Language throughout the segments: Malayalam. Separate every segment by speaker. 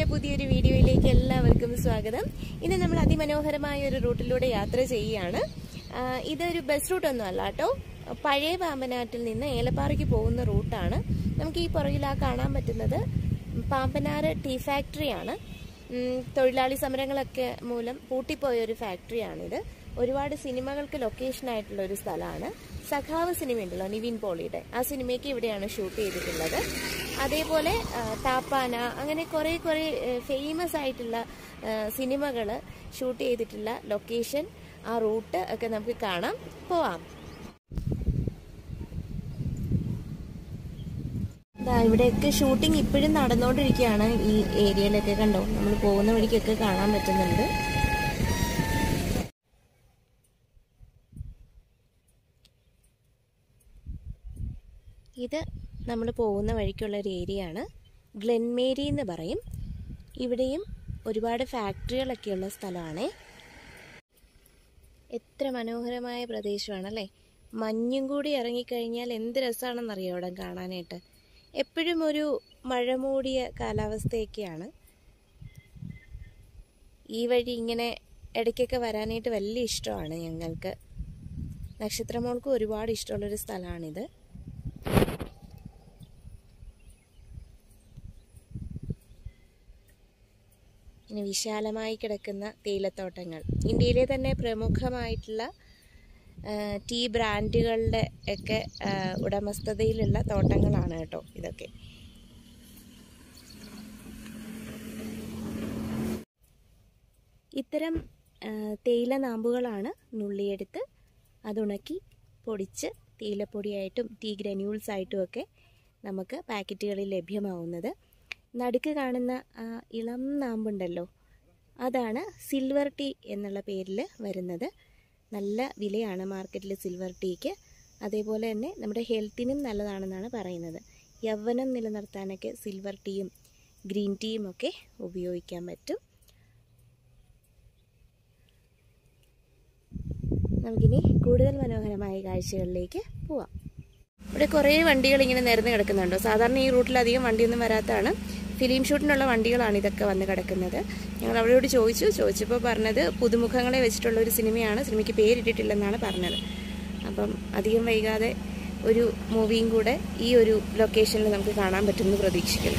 Speaker 1: പുതിയൊരു വീഡിയോയിലേക്ക് എല്ലാവർക്കും സ്വാഗതം ഇന്ന് നമ്മൾ അതിമനോഹരമായ ഒരു റൂട്ടിലൂടെ യാത്ര ചെയ്യുകയാണ് ആ, ഇതൊരു ബസ് റൂട്ട് ഒന്നും അല്ല കേട്ടോ പഴയ പാമ്പനാട്ടിൽ നിന്ന് ഏലപ്പാറയ്ക്ക് പോകുന്ന റൂട്ടാണ് നമുക്ക് ഈ പുറകിൽ ആ കാണാൻ പറ്റുന്നത് പാമ്പനാറ് ടീ ഫാക്ടറിയാണ് ഉം, തൊഴിലാളി സമരങ്ങളൊക്കെ മൂലം പൂട്ടിപ്പോയ ഒരു ഫാക്ടറിയാണിത് ഒരുപാട് സിനിമകൾക്ക് ലൊക്കേഷൻ ആയിട്ടുള്ള ഒരു സ്ഥലമാണ് സഖാവ് സിനിമ ഉണ്ടല്ലോ നിവിൻ പോളിയുടെ ആ സിനിമയ്ക്ക് ഇവിടെയാണ് ഷൂട്ട് ചെയ്തിട്ടുള്ളത് അതേപോലെ ആ, താപ്പാന അങ്ങനെ കുറേ കുറേ ഫേമസ് ആയിട്ടുള്ള സിനിമകൾ ഷൂട്ട് ചെയ്തിട്ടുള്ള ലൊക്കേഷൻ ആ റൂട്ട് ഒക്കെ നമുക്ക് കാണാം പോവാം ദാ ഇവിടെയൊക്കെ ഷൂട്ടിംഗ് ഇപ്പോഴും നടന്നുകൊണ്ടിരിക്കുകയാണ് ഈ ഏരിയയിലൊക്കെ കണ്ടോ നമ്മൾ പോകുന്ന വഴിക്കൊക്കെ കാണാൻ പറ്റുന്നുണ്ട് ഇത് നമ്മൾ പോകുന്ന വഴിക്കുള്ള ഒരു ഏരിയ ആണ് ഗ്ലെൻമേരി എന്ന് പറയും ഇവിടെയും ഒരുപാട് ഫാക്ടറികളൊക്കെയുള്ള സ്ഥലമാണേ എത്ര മനോഹരമായ പ്രദേശമാണല്ലേ മഞ്ഞും കൂടി ഇറങ്ങിക്കഴിഞ്ഞാൽ എന്ത് രസമാണെന്നറിയോ ഇവിടെ കാണാനായിട്ട് എപ്പോഴും ഒരു മഴ മൂടിയ കാലാവസ്ഥയൊക്കെയാണ് ഈ വഴി ഇങ്ങനെ ഇടയ്ക്കൊക്കെ വരാനായിട്ട് വലിയ ഇഷ്ടമാണ് ഞങ്ങൾക്ക് നക്ഷത്രമോൾക്കും ഒരുപാട് ഇഷ്ടമുള്ളൊരു സ്ഥലമാണിത് ഇങ്ങനെ വിശാലമായി കിടക്കുന്ന തേയിലത്തോട്ടങ്ങൾ ഇന്ത്യയിലെ തന്നെ പ്രമുഖമായിട്ടുള്ള ആ, ടീ ബ്രാൻഡുകളുടെ ഒക്കെ ആ, ഉടമസ്ഥതയിലുള്ള തോട്ടങ്ങളാണ് കേട്ടോ ഇതൊക്കെ ഇത്തരം ആ, തേയില നാമ്പുകളാണ് നുള്ളിയെടുത്ത് അതുണക്കി പൊടിച്ച് തേയിലപ്പൊടിയായിട്ടും ടീ ഗ്രന്യൂൾസ് ആയിട്ടും ഒക്കെ നമുക്ക് പാക്കറ്റുകളിൽ ലഭ്യമാവുന്നത് നടുക്ക് കാണുന്ന ആ ഇളം നാമ്പുണ്ടല്ലോ അതാണ് സിൽവർ ടീ എന്നുള്ള പേരിൽ വരുന്നത് നല്ല വിലയാണ് മാർക്കറ്റിൽ സിൽവർ ടീക്ക് അതേപോലെ തന്നെ നമ്മുടെ ഹെൽത്തിനും നല്ലതാണെന്നാണ് പറയുന്നത് യൗവനം നിലനിർത്താനൊക്കെ സിൽവർ ടീയും ഗ്രീൻ ടീയും ഒക്കെ ഉപയോഗിക്കാൻ പറ്റും നമുക്കിനി കൂടുതൽ മനോഹരമായ കാഴ്ചകളിലേക്ക് പോവാം ഇവിടെ കുറേ വണ്ടികൾ ഇങ്ങനെ നിരന്ന് കിടക്കുന്നുണ്ടോ സാധാരണ ഈ റൂട്ടിൽ അധികം വണ്ടിയൊന്നും വരാത്തതാണ് ഫിലിം ഷൂട്ടിനുള്ള വണ്ടികളാണ് ഇതൊക്കെ വന്ന് കിടക്കുന്നത് ഞങ്ങൾ അവരോട് ചോദിച്ചു ചോദിച്ചപ്പോൾ പറഞ്ഞത് പുതുമുഖങ്ങളെ വെച്ചിട്ടുള്ള ഒരു സിനിമയാണ് സിനിമയ്ക്ക് പേരിട്ടിട്ടില്ലെന്നാണ് പറഞ്ഞത് അപ്പം അധികം വൈകാതെ ഒരു മൂവിയും കൂടെ ഈ ഒരു ലൊക്കേഷനിൽ നമുക്ക് കാണാൻ പറ്റുമെന്ന് പ്രതീക്ഷിക്കുന്നു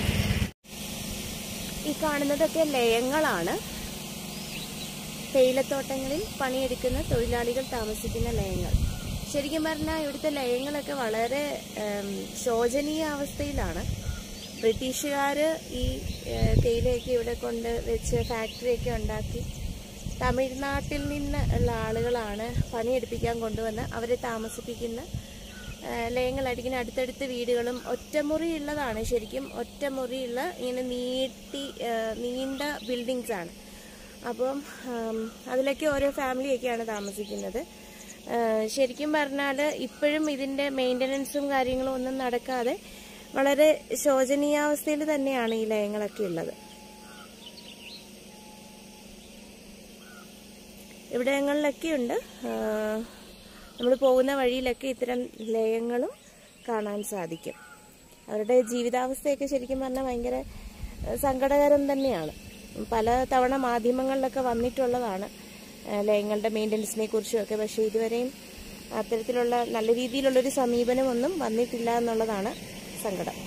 Speaker 1: ഈ കാണുന്നതൊക്കെ ലയങ്ങളാണ് തേയിലത്തോട്ടങ്ങളിൽ പണിയെടുക്കുന്ന തൊഴിലാളികൾ താമസിക്കുന്ന ലയങ്ങൾ ശരിക്കും പറഞ്ഞാൽ ഇവിടുത്തെ ലയങ്ങളൊക്കെ വളരെ ഉം, ശോചനീയ അവസ്ഥയിലാണ് ബ്രിട്ടീഷുകാർ ഈ ഏഹ്, തേയിലയൊക്കെ ഇവിടെ കൊണ്ട് വെച്ച് ഫാക്ടറിയൊക്കെ ഉണ്ടാക്കി തമിഴ്നാട്ടിൽ നിന്ന് ഉള്ള ആളുകളാണ് പണിയെടുപ്പിക്കാൻ കൊണ്ടുവന്ന് അവരെ താമസിപ്പിക്കുന്ന ഏഹ്, ലയങ്ങളായിട്ട് ഇങ്ങനെ അടുത്തടുത്ത് വീടുകളും ഒറ്റമുറി ഉള്ളതാണ് ശരിക്കും ഒറ്റമുറിയുള്ള ഇങ്ങനെ നീട്ടി ഏഹ്, നീണ്ട ബിൽഡിങ്സ് ആണ് അപ്പം ആം, അതിലൊക്കെ ഓരോ ഫാമിലിയൊക്കെയാണ് താമസിക്കുന്നത് ആ, ശരിക്കും പറഞ്ഞാൽ ഇപ്പോഴും ഇതിൻ്റെ മെയിൻ്റനൻസും കാര്യങ്ങളും ഒന്നും നടക്കാതെ വളരെ ശോചനീയാവസ്ഥയിൽ തന്നെയാണ് ഈ ലയങ്ങളൊക്കെ ഉള്ളത് ഇവിടങ്ങളിലൊക്കെ ഉണ്ട് നമ്മൾ പോകുന്ന വഴിയിലൊക്കെ ഇത്തരം ലയങ്ങളും കാണാൻ സാധിക്കും അവരുടെ ജീവിതാവസ്ഥയൊക്കെ ശരിക്കും പറഞ്ഞാൽ ഭയങ്കര ഏഹ്, സങ്കടകരം തന്നെയാണ് പല തവണ മാധ്യമങ്ങളിലൊക്കെ വന്നിട്ടുള്ളതാണ് ഏഹ്, ലയങ്ങളുടെ മെയിൻ്റനൻസിനെ കുറിച്ചുമൊക്കെ പക്ഷേ ഇതുവരെയും അത്തരത്തിലുള്ള നല്ല രീതിയിലുള്ളൊരു സമീപനമൊന്നും വന്നിട്ടില്ല എന്നുള്ളതാണ് സങ്കടം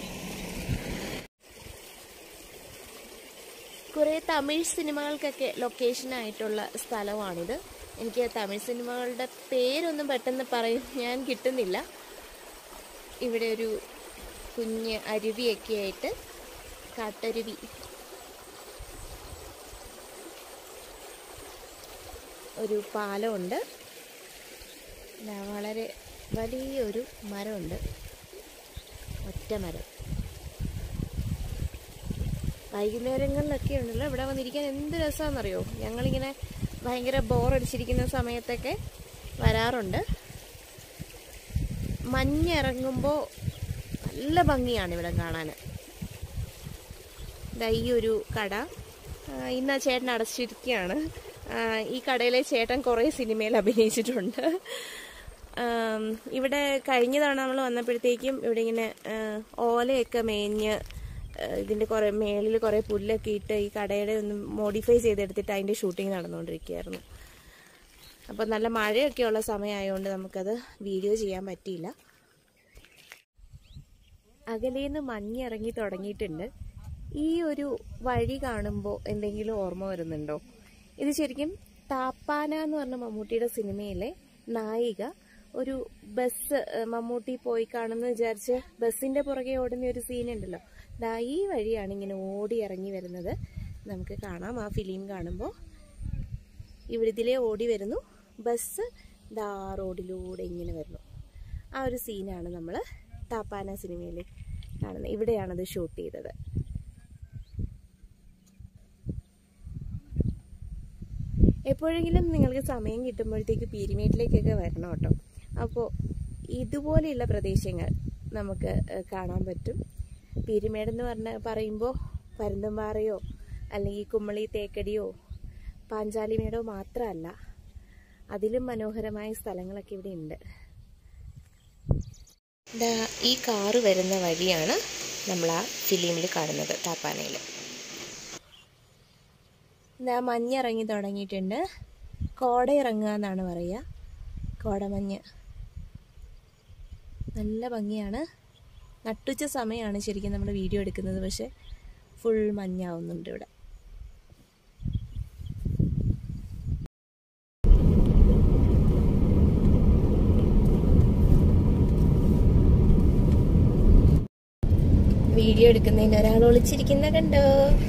Speaker 1: കുറേ തമിഴ് സിനിമകൾക്കൊക്കെ ലൊക്കേഷൻ ആയിട്ടുള്ള സ്ഥലമാണിത് എനിക്ക് തമിഴ് സിനിമകളുടെ പേരൊന്നും പെട്ടെന്ന് പറയും ഞാൻ കിട്ടുന്നില്ല ഇവിടെ ഒരു കുഞ്ഞ് അരുവിയൊക്കെ ആയിട്ട് കാട്ടരുവി ഒരു പാലമുണ്ട് ദാ വളരെ വലിയൊരു മരമുണ്ട് ഒറ്റ മരം വൈകുന്നേരങ്ങളിലൊക്കെ ഉണ്ടല്ലോ ഇവിടെ വന്നിരിക്കാൻ എന്ത് രസമാണെന്നറിയോ ഞങ്ങളിങ്ങനെ ഭയങ്കര ബോറടിച്ചിരിക്കുന്ന സമയത്തൊക്കെ വരാറുണ്ട് മഞ്ഞിറങ്ങുമ്പോൾ നല്ല ഭംഗിയാണ് ഇവിടെ കാണാൻ ദാ ഈ ഒരു കട ആ, ഇന്ന് ആ ചേട്ടൻ അടച്ചിരിക്കുകയാണ് ആ, ഈ കടയിലെ ചേട്ടൻ കുറേ സിനിമയിൽ അഭിനയിച്ചിട്ടുണ്ട് ആം, ഇവിടെ കഴിഞ്ഞ തവണ നമ്മൾ വന്നപ്പോഴത്തേക്കും ഇവിടെ ഇങ്ങനെ ആ, ഓലയൊക്കെ മേഞ്ഞ് ഏഹ്, ഇതിന്റെ കുറെ മേളിൽ കുറെ പുല്ലൊക്കെ ഇട്ട് ഈ കടയുടെ ഒന്ന് മോഡിഫൈ ചെയ്തെടുത്തിട്ട് അതിന്റെ ഷൂട്ടിംഗ് നടന്നുകൊണ്ടിരിക്കുകയായിരുന്നു അപ്പോൾ നല്ല മഴയൊക്കെ ഉള്ള സമയമായതുകൊണ്ട് നമുക്കത് വീഡിയോ ചെയ്യാൻ പറ്റിയില്ല അകലേന്ന് മഞ്ഞിറങ്ങി തുടങ്ങിയിട്ടുണ്ട് ഈ ഒരു വഴി കാണുമ്പോൾ എന്തെങ്കിലും ഓർമ്മ വരുന്നുണ്ടോ ഇത് ശരിക്കും താപ്പാന എന്ന് പറഞ്ഞ മമ്മൂട്ടിയുടെ സിനിമയിലെ നായിക ഒരു ബസ് ഏഹ്, മമ്മൂട്ടി പോയി കാണുന്ന വിചാരിച്ച് ബസ്സിന്റെ പുറകെ ഓടുന്ന ഒരു സീൻ ഉണ്ടല്ലോ ദാ ഈ വഴിയാണ് ഇങ്ങനെ ഓടി ഇറങ്ങി വരുന്നത് നമുക്ക് കാണാം ആ ഫിലിം കാണുമ്പോൾ ഇവിടെ ഇതിലേ ഓടി വരുന്നു ബസ് ദാ റോഡിലൂടെ ഇങ്ങനെ വരുന്നു ആ ഒരു സീനാണ് നമ്മൾ താപ്പാന സിനിമയിൽ കാണുന്നത് ഇവിടെയാണത് ഷൂട്ട് ചെയ്തത് എപ്പോഴെങ്കിലും നിങ്ങൾക്ക് സമയം കിട്ടുമ്പോഴത്തേക്ക് പീരിമേട്ടിലേക്കൊക്കെ വരണം കേട്ടോ അപ്പോൾ ഇതുപോലെയുള്ള പ്രദേശങ്ങൾ നമുക്ക് ഏഹ്, കാണാൻ പറ്റും പീരിമേടെന്ന് പറഞ്ഞ പറയുമ്പോൾ പരുന്തുംപാറയോ അല്ലെങ്കിൽ കുമ്മളി തേക്കടിയോ പാഞ്ചാലിമേടോ മാത്രമല്ല അതിലും മനോഹരമായ സ്ഥലങ്ങളൊക്കെ ഇവിടെ ഉണ്ട് ദാ ഈ കാറ് വരുന്ന വഴിയാണ് നമ്മൾ ആ ഫിലിമിൽ കാണുന്നത് താപ്പാനയിൽ ദാ മഞ്ഞിറങ്ങി തുടങ്ങിയിട്ടുണ്ട് കോട ഇറങ്ങുക എന്നാണ് പറയുക കോടമഞ്ഞ് നല്ല ഭംഗിയാണ് നട്ടുച്ച സമയമാണ് ശരിക്കും നമ്മൾ വീഡിയോ എടുക്കുന്നത് പക്ഷെ ഫുൾ മഞ്ഞാവുന്നുണ്ട് ഇവിടെ വീഡിയോ എടുക്കുന്നതിന് ഒരാൾ ഒളിച്ചിരിക്കുന്ന കണ്ടോ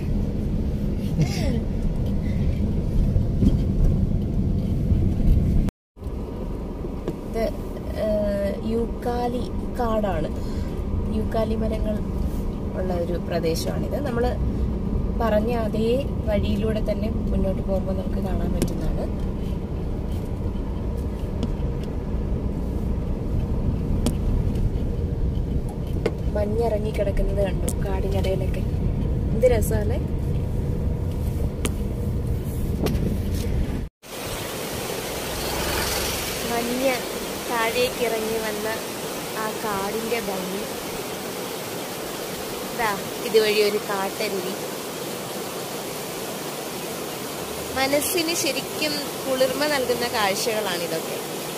Speaker 1: ഇത് ഏഹ്, യൂക്കാലി കാടാണ് യൂക്കാലി മരങ്ങൾ ഉള്ള ഒരു പ്രദേശമാണിത് നമ്മൾ പറഞ്ഞ അതേ വഴിയിലൂടെ തന്നെ മുന്നോട്ട് പോകുമ്പോൾ നമുക്ക് കാണാൻ പറ്റുന്നതാണ് മഞ്ഞിറങ്ങി കിടക്കുന്നത് കണ്ടു കാടിനിടയിലൊക്കെ എന്ത് രസമല്ലേ മഞ്ഞ് താഴേക്ക് ഇറങ്ങി വന്ന ആ കാടിന്റെ ഭംഗി ഇതാ ഇതുവഴി ഒരു കാട്ടരുവി മനസ്സിന് ശരിക്കും കുളിർമ നൽകുന്ന കാഴ്ചകളാണ് ഇതൊക്കെ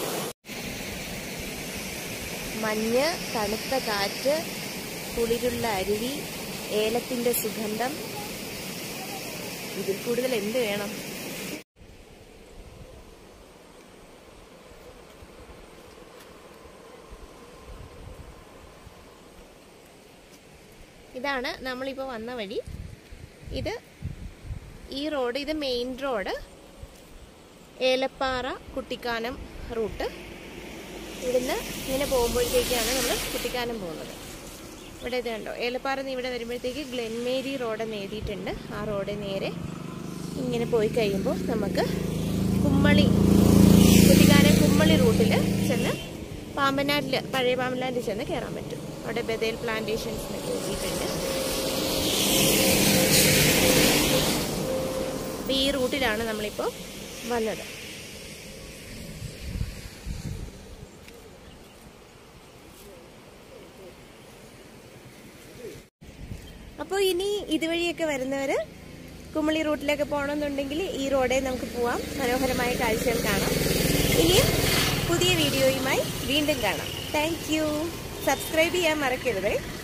Speaker 1: മഞ്ഞ് തണുത്ത കാറ്റ് കുളിരുള്ള അരുവി ഏലത്തിന്റെ സുഗന്ധം ഇതിൽ കൂടുതൽ എന്ത് വേണം ഇതാണ് നമ്മളിപ്പോൾ വന്ന വഴി ഇത് ഈ റോഡ് ഇത് main road Elappara Kuttikkanam route ഇവിടുന്ന് ഇങ്ങനെ പോകുമ്പോഴത്തേക്കാണ് നമ്മൾ കുട്ടിക്കാനം പോകുന്നത് ഇവിടെ ഇത് കണ്ടോ ഏലപ്പാറ നിന്ന് ഇവിടെ വരുമ്പോഴത്തേക്ക് ഗ്ലെൻമേരി റോഡ് എഴുതിയിട്ടുണ്ട് ആ റോഡ് നേരെ ഇങ്ങനെ പോയി കഴിയുമ്പോൾ നമുക്ക് കുമ്മളി കുട്ടിക്കാനം കുമ്മളി റൂട്ടിൽ ചെന്ന് പാമ്പനാട്ടിൽ പഴയ പാമ്പനാട്ടിൽ ചെന്ന് കയറാൻ പറ്റും അവിടെ ബദേൽ പ്ലാന്റേഷൻസ് എന്നൊക്കെ എഴുതിയിട്ടുണ്ട് അപ്പോൾ ഈ റൂട്ടിലാണ് നമ്മളിപ്പോൾ വന്നത് അപ്പോൾ ഇനി ഇതുവഴിയൊക്കെ വരുന്നവർ കുമളി റൂട്ടിലൊക്കെ പോകണമെന്നുണ്ടെങ്കിൽ ഈ റോഡേ നമുക്ക് പോവാം മനോഹരമായ കാഴ്ചകൾ കാണാം ഇനിയും പുതിയ വീഡിയോയുമായി വീണ്ടും കാണാം താങ്ക് യു സബ്സ്ക്രൈബ് ചെയ്യാൻ മറക്കരുതേ